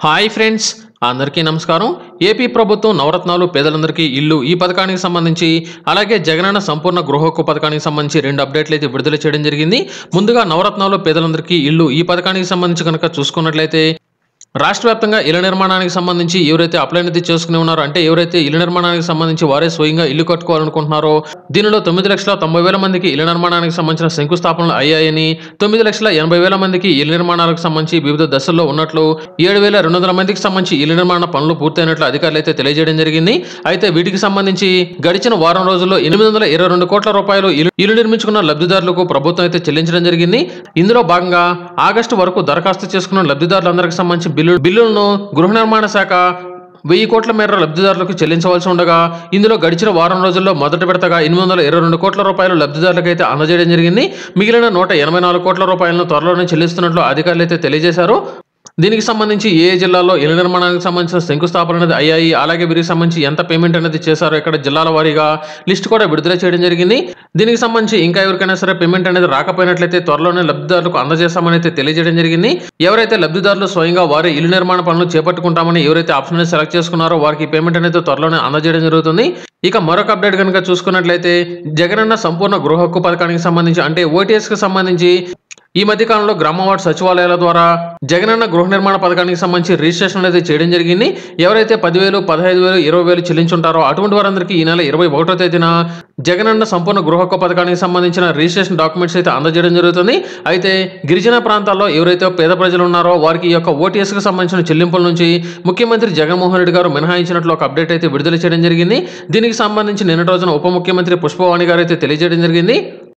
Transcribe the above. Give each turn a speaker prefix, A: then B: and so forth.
A: hi friends అందరికీ నమస్కారం AP ప్రభుత్వం నవరత్నాలు పేదలందరికీ ఇల్లు ఈ పథకానికి సంబంధించి అలాగే జగనన్న సంపూర్ణ గృహకు పథకానికి సంబంధించి రెండు అప్డేట్లు అయితే విడుదల చేయడం జరిగింది ముందుగా నవరత్నాలు పేదలందరికీ ఇల్లు ఈ పథకానికి సంబంధించి కనుక చూసుకున్నట్లయితే రాష్ట్ర వ్యాప్తంగా ఇళ్ల నిర్మాణానికి సంబంధించి ఎవరైతే అప్లై అనేది చేసుకుని ఉన్నారో అంటే ఎవరైతే ఇళ్ల నిర్మాణానికి సంబంధించి వారే స్వయంగా ఇల్లు కట్టుకోవాలనుకుంటున్నారో దీనిలో తొమ్మిది లక్షల తొంభై వేల మందికి ఇళ్ల నిర్మాణానికి సంబంధించిన శంకుస్థాపనలు అయ్యాయని తొమ్మిది లక్షల ఎనభై వేల మందికి ఇళ్ల నిర్మాణాలకు సంబంధించి వివిధ దశల్లో ఉన్నట్లు ఏడు వేల రెండు వందల మందికి సంబంధించి ఇళ్ల నిర్మాణ పనులు పూర్తయినట్లు అధికారులు అయితే తెలియజేయడం జరిగింది అయితే వీటికి సంబంధించి గడిచిన వారం రోజుల్లో ఎనిమిది వందల ఇరవై రెండు కోట్ల రూపాయలు ఇల్లు ఇల్లు నిర్మించుకున్న లబ్ధిదారులకు ప్రభుత్వం అయితే చెల్లించడం జరిగింది ఇందులో భాగంగా ఆగస్టు వరకు దరఖాస్తు చేసుకున్న లబ్ధిదారులందరికీ సంబంధించి బిల్లు బిల్లులను గృహ నిర్మాణ శాఖ వెయ్యి కోట్ల మేర లబ్ధిదారులకు చెల్లించవలసి ఉండగా ఇందులో గడిచిన వారం రోజుల్లో మొదటి విడతగా ఎనిమిది వందల ఇరవై రెండు కోట్ల రూపాయలు లబ్ధిదారులకైతే అందజేయడం జరిగింది మిగిలిన నూట ఎనభై నాలుగు కోట్ల రూపాయలను త్వరలోనే చెల్లిస్తున్నట్లు అధికారులు అయితే తెలియజేశారు దీనికి సంబంధించి ఏ ఏ జిల్లాలో ఇళ్ల నిర్మాణానికి సంబంధించిన శంకుస్థాపన అనేది అయ్యాయి అలాగే వీరికి సంబంధించి ఎంత పేమెంట్ అనేది చేశారో ఇక్కడ జిల్లాల వారీగా లిస్ట్ కూడా విడుదల చేయడం జరిగింది దీనికి సంబంధించి ఇంకా ఎవరికైనా సరే పేమెంట్ అనేది రాకపోయినట్లయితే త్వరలోనే లబ్ధిదారులకు అందజేస్తామని అయితే తెలియజేయడం జరిగింది ఎవరైతే లబ్ధిదారులు స్వయంగా వారి ఇల్లు నిర్మాణ పనులు చేపట్టుకుంటామని ఎవరైతే ఆప్షన్ అనేది సెలెక్ట్ చేసుకున్నారో వారికి పేమెంట్ అనేది త్వరలోనే అందజేయడం జరుగుతుంది ఇక మరొక అప్డేట్ కనుక చూసుకున్నట్లయితే జగనన్న సంపూర్ణ గృహ హక్కు పథకానికి సంబంధించి అంటే OTS కి సంబంధించి ఈ మధ్య కాలంలో గ్రామ వార్డు సచివాలయాల ద్వారా జగనన్న గృహ నిర్మాణ పథకానికి సంబంధించి రిజిస్ట్రేషన్ అనేది చేయడం జరిగింది ఎవరైతే పదివేలు పదహైదు వేలు ఇరవై వేలు చెల్లించుంటారో అటువంటి వారందరికీ ఈ నెల ఇరవై ఒకటో తేదీన జగనన్న సంపూర్ణ గృహ హక్కు పథకానికి సంబంధించిన రిజిస్ట్రేషన్ డాక్యుమెంట్స్ అయితే అందజేయడం జరుగుతుంది అయితే గిరిజన ప్రాంతాల్లో ఎవరైతే పేద ప్రజలు ఉన్నారో వారికి ఈ యొక్క OTS కి సంబంధించిన చెల్లింపుల నుంచి ముఖ్యమంత్రి జగన్మోహన్ రెడ్డి గారు మినహాయించినట్లు ఒక అప్డేట్ అయితే విడుదల చేయడం జరిగింది దీనికి సంబంధించి నిన్నటి రోజున ఉప ముఖ్యమంత్రి పుష్పవాణి గారు అయితే తెలియజేయడం జరిగింది